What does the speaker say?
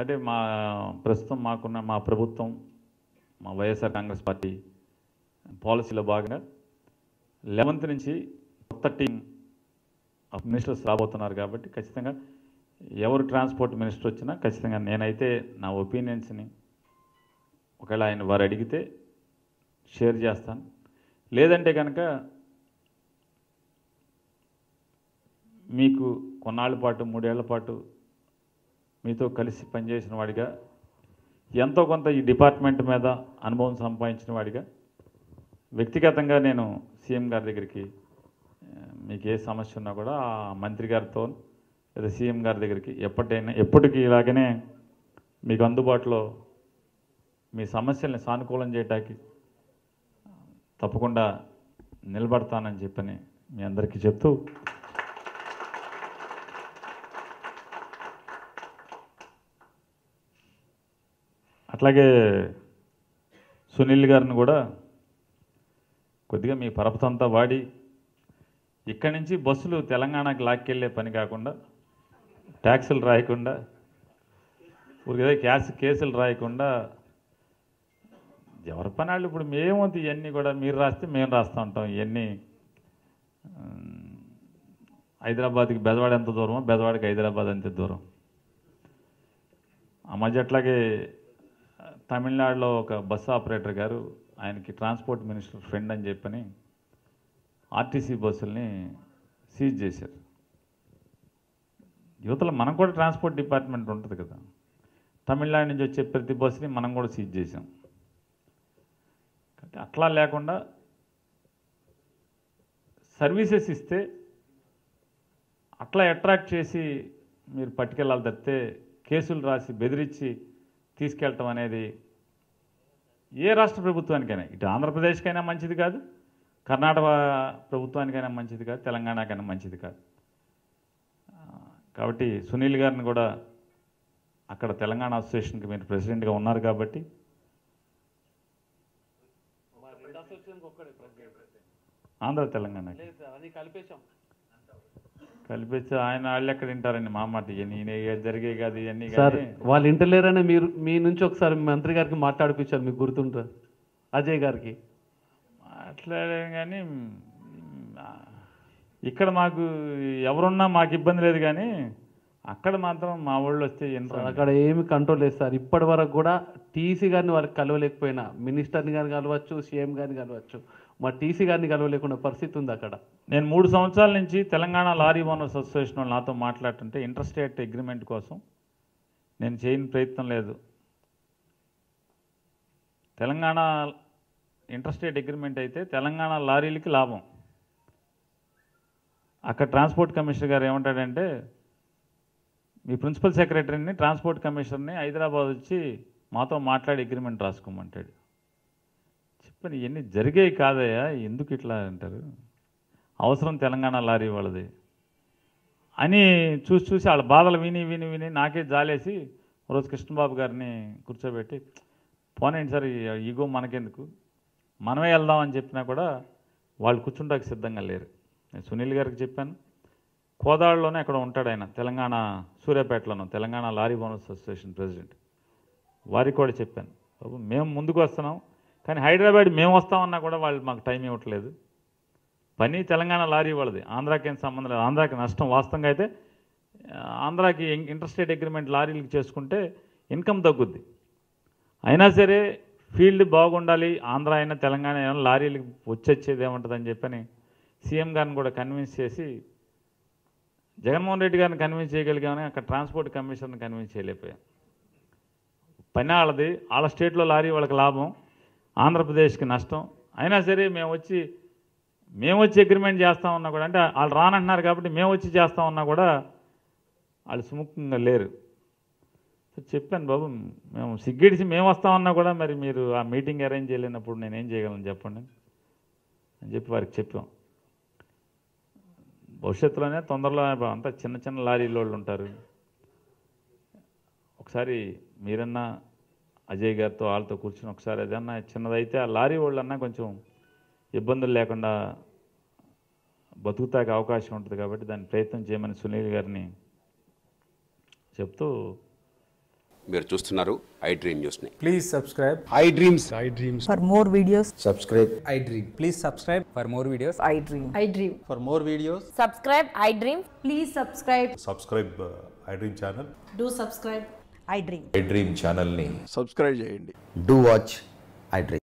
అంటే మా ప్రస్తుతం మాకున్న మా ప్రభుత్వం మా వైఎస్ఆర్ కాంగ్రెస్ పార్టీ పాలసీలో భాగంగా లెవెంత్ నుంచి కొత్త టీం ఆఫ్ మినిస్టర్స్ రాబోతున్నారు కాబట్టి ఖచ్చితంగా ఎవరు ట్రాన్స్పోర్ట్ మినిస్టర్ వచ్చినా ఖచ్చితంగా నేనైతే నా ఒపీనియన్స్ని ఒకవేళ ఆయన వారు అడిగితే షేర్ చేస్తాను లేదంటే కనుక మీకు కొన్నాళ్ళ పాటు మూడేళ్ల పాటు మీతో కలిసి పనిచేసిన వాడిగా ఎంతో కొంత ఈ డిపార్ట్మెంట్ మీద అనుభవం సంపాదించిన వాడిగా వ్యక్తిగతంగా నేను సీఎం గారి దగ్గరికి ఆ, మీకు ఏ సమస్య ఉన్నా కూడా ఆ మంత్రి గారితో లేదా సీఎం గారి దగ్గరికి ఎప్పటికైనా ఎప్పటికీ ఇలాగనే మీకు అందుబాటులో మీ సమస్యల్ని సానుకూలం చేయటానికి తప్పకుండా నిలబడతానని చెప్పని మీ అందరికీ చెప్తూ అట్లాగే సునీల్ గారిని కూడా కొద్దిగా మీ పరపతంతా వాడి ఇక్కడి నుంచి బస్సులు తెలంగాణకి లాక్కెళ్ళే పని కాకుండా ట్యాక్సులు రాయకుండా ఊరికే క్యాస్ కేసులు రాయకుండా ఎవరి పని వాళ్ళు ఇప్పుడు మేమవుతుంది ఇవన్నీ కూడా మీరు రాస్తే మేము రాస్తూ ఉంటాం ఇవన్నీ ఉమ్, హైదరాబాద్కి బెదవాడ ఎంత దూరమో బెదవాడికి హైదరాబాద్ అంతే దూరం ఆ మధ్య అట్లాగే ఆ, తమిళనాడులో ఒక బస్సు ఆపరేటర్ గారు ఆయనకి ట్రాన్స్పోర్ట్ మినిస్టర్ ఫ్రెండ్ అని చెప్పని ఆర్టీసీ బస్సుల్ని సీజ్ చేశారు యువతల మనం కూడా ట్రాన్స్పోర్ట్ డిపార్ట్మెంట్ ఉంటుంది కదా తమిళనాడు నుంచి వచ్చే ప్రతి బస్సుని మనం కూడా సీజ్ చేసాం కాబట్టి అట్లా లేకుండా సర్వీసెస్ ఇస్తే అట్లా అట్రాక్ట్ చేసి మీరు పట్టుకెళ్ళాలి తప్పితే కేసులు రాసి బెదిరించి తీసుకెళ్ళటం అనేది ఏ రాష్ట్ర ప్రభుత్వానికైనా ఇటు ఆంధ్రప్రదేశ్కైనా మంచిది కాదు కర్ణాటక ప్రభుత్వానికైనా మంచిది కాదు తెలంగాణకైనా మంచిది కాదు ఆ, కాబట్టి సునీల్ గారిని కూడా అక్కడ తెలంగాణ అసోసియేషన్కి మీరు ప్రెసిడెంట్గా ఉన్నారు కాబట్టి మా రెండు అసోసియేషన్కి ఒక్కడే ప్రెసిడెంట్ ఆంధ్ర తెలంగాణ లేదు సార్ అది కలిపేశాం కలిపేసి ఆయన వాళ్ళు ఎక్కడ వింటారండి మా మాట ఇవన్నీ ఈయన జరిగే కాదు ఇవన్నీ సార్ కానీ వాళ్ళు ఇంటలేరనే మీరు మీ నుంచి ఒకసారి మంత్రి గారికి మాట్లాడిపించారు మీకు గుర్తుంటుంది అజయ్ గారికి మాట్లాడే కానీ మ్, ఆ, ఇక్కడ మాకు ఎవరున్నా మాకు ఇబ్బంది లేదు కానీ అక్కడ మాత్రం మా వాళ్ళు వస్తే సార్, ఎంత అక్కడ ఏమి కంట్రోల్ లేదు సార్ ఇప్పటి వరకు కూడా టీసీ గారిని వాళ్ళకి కలవలేకపోయినా మినిస్టర్ని గారిని కలవచ్చు సీఎం గారిని కలవచ్చు మా టీసీ గారిని కలవలేకుండా పరిస్థితి ఉంది అక్కడ నేను మూడు సంవత్సరాల నుంచి తెలంగాణ లారీ ఓనర్స్ అసోసియేషన్ వాళ్ళు నాతో మాట్లాడుతుంటే ఇంటర్స్టేట్ అగ్రిమెంట్ కోసం నేను చేయని ప్రయత్నం లేదు తెలంగాణ ఇంటర్స్టేట్ అగ్రిమెంట్ అయితే తెలంగాణ లారీలకి లాభం అక్కడ ట్రాన్స్పోర్ట్ కమిషనర్ గారు ఏమంటాడంటే మీ ప్రిన్సిపల్ సెక్రటరీని ట్రాన్స్పోర్ట్ కమిషనర్ని హైదరాబాద్ వచ్చి మాతో మాట్లాడి అగ్రిమెంట్ రాసుకోమంటాడు చెప్పని ఇవన్నీ జరిగేవి కాదయ్యా ఎందుకు ఇట్లా అంటారు అవసరం తెలంగాణ లారీ వాళ్ళది అని చూసి చూసి వాళ్ళ బాధలు విని విని విని నాకే జాలేసి రోజు కృష్ణబాబు గారిని కూర్చోబెట్టి పోనేంటి సార్ ఈ ఈగో మనకెందుకు మనమే వెళ్దామని చెప్పినా కూడా వాళ్ళు కూర్చుంటానికి సిద్ధంగా లేరు నేను సునీల్ గారికి చెప్పాను కోదాడలోనే అక్కడ ఉంటాడు ఆయన తెలంగాణ సూర్యాపేటలోను Telangana lorry owners association president వారికి కూడా చెప్పాను బాబు మేము ముందుకు వస్తున్నాం కానీ హైదరాబాద్ మేము వస్తామన్నా కూడా వాళ్ళు మాకు టైం ఇవ్వట్లేదు పని తెలంగాణ లారీ వాళ్ళది ఆంధ్రాకి ఏం సంబంధం లేదు ఆంధ్రాకి నష్టం వాస్తవంగా అయితే ఆ, ఆంధ్రాకి ఇన్- ఇంటర్స్టేట్ అగ్రిమెంట్ లారీలకు చేసుకుంటే ఇన్కమ్ తగ్గుద్ది అయినా సరే ఫీల్డ్ బాగుండాలి ఆంధ్ర అయినా తెలంగాణ అయినా లారీలకు వచ్చేది ఏముంటుందని చెప్పని సీఎం గారిని కూడా కన్విన్స్ చేసి జగన్మోహన్ రెడ్డి గారిని కన్విన్స్ చేయగలిగామని అక్కడ ట్రాన్స్పోర్ట్ కమిషన్ని కన్విన్స్ చేయలేకపోయాం పని వాళ్ళది వాళ్ళ స్టేట్లో లారీ వాళ్ళకి లాభం ఆంధ్రప్రదేశ్కి నష్టం అయినా సరే మేము వచ్చి మేము వచ్చి అగ్రిమెంట్ చేస్తామన్నా కూడా అంటే వాళ్ళు రానంటున్నారు కాబట్టి మేము వచ్చి చేస్తామన్నా కూడా వాళ్ళు సుముఖంగా లేరు సో చెప్పాను బాబు మేము సిగ్గిడిసి మేము వస్తామన్నా కూడా మరి మీరు ఆ మీటింగ్ అరేంజ్ చేయలేనప్పుడు నేనేం చేయగలను చెప్పండి అని చెప్పి వారికి చెప్పాం భవిష్యత్తులోనే తొందరలో అంతా చిన్న చిన్న లారీల వాళ్ళు ఉంటారు ఒకసారి మీరన్నా అజయ్ గారితో వాళ్ళతో కూర్చుని ఒకసారి ఏదన్నా చిన్నదైతే ఆ లారీ వాళ్ళన్నా కొంచెం ఇబ్బందులు లేకుండా బతుకుతాక అవకాశం ఉంటుంది కాబట్టి దాన్ని ప్రయత్నం చేయమని సునీల్ గారిని చెప్తూ మీరు చూస్తున్నారు ఐ డ్రీమ్ న్యూస్ని Please subscribe. I dreams For more videos, subscribe I dream. Please subscribe for more videos. I dream. I dream. For more videos. Subscribe, I dream. Please subscribe. Subscribe I dream channel Do subscribe. I dream. i dream ఛానల్ని subscribe చేయండి do watch i dream